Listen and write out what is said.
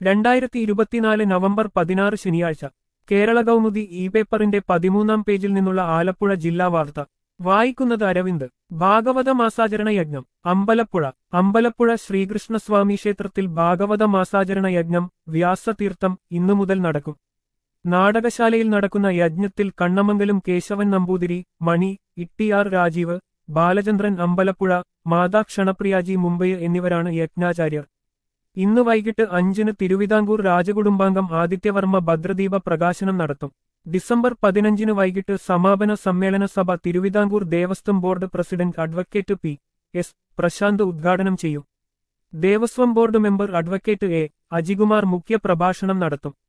രണ്ടായിരത്തി ഇരുപത്തിനാല് നവംബർ പതിനാറ് ശനിയാഴ്ച കേരള കൗമുദി ഇ പേപ്പറിന്റെ പതിമൂന്നാം പേജിൽ നിന്നുള്ള ആലപ്പുഴ ജില്ലാ വാർത്ത വായിക്കുന്നത് അരവിന്ദ് ഭാഗവത മാസാചരണ യജ്ഞം അമ്പലപ്പുഴ അമ്പലപ്പുഴ ശ്രീകൃഷ്ണസ്വാമി ക്ഷേത്രത്തിൽ ഭാഗവത മാസാചരണ യജ്ഞം വ്യാസതീർത്ഥം ഇന്നു മുതൽ നടക്കും നാടകശാലയിൽ നടക്കുന്ന യജ്ഞത്തിൽ കണ്ണമംഗലം കേശവൻ നമ്പൂതിരി മണി ഇട്ടിയാർ രാജീവ് ബാലചന്ദ്രൻ അമ്പലപ്പുഴ മാതാ ക്ഷണപ്രിയാജി മുംബൈ എന്നിവരാണ് യജ്ഞാചാര്യർ ഇന്ന് വൈകിട്ട് അഞ്ചിന് തിരുവിതാംകൂർ രാജകുടുംബാംഗം ആദിത്യവർമ്മ ഭദ്രദീപ പ്രകാശനം നടത്തും ഡിസംബർ പതിനഞ്ചിന് വൈകിട്ട് സമാപന സമ്മേളന സഭ Thiruvithamkoor Devaswom board president advocate P S Prashanth ഉദ്ഘാടനം ചെയ്യും Devaswom board member advocate A Ajikumar മുഖ്യ പ്രഭാഷണം നടത്തും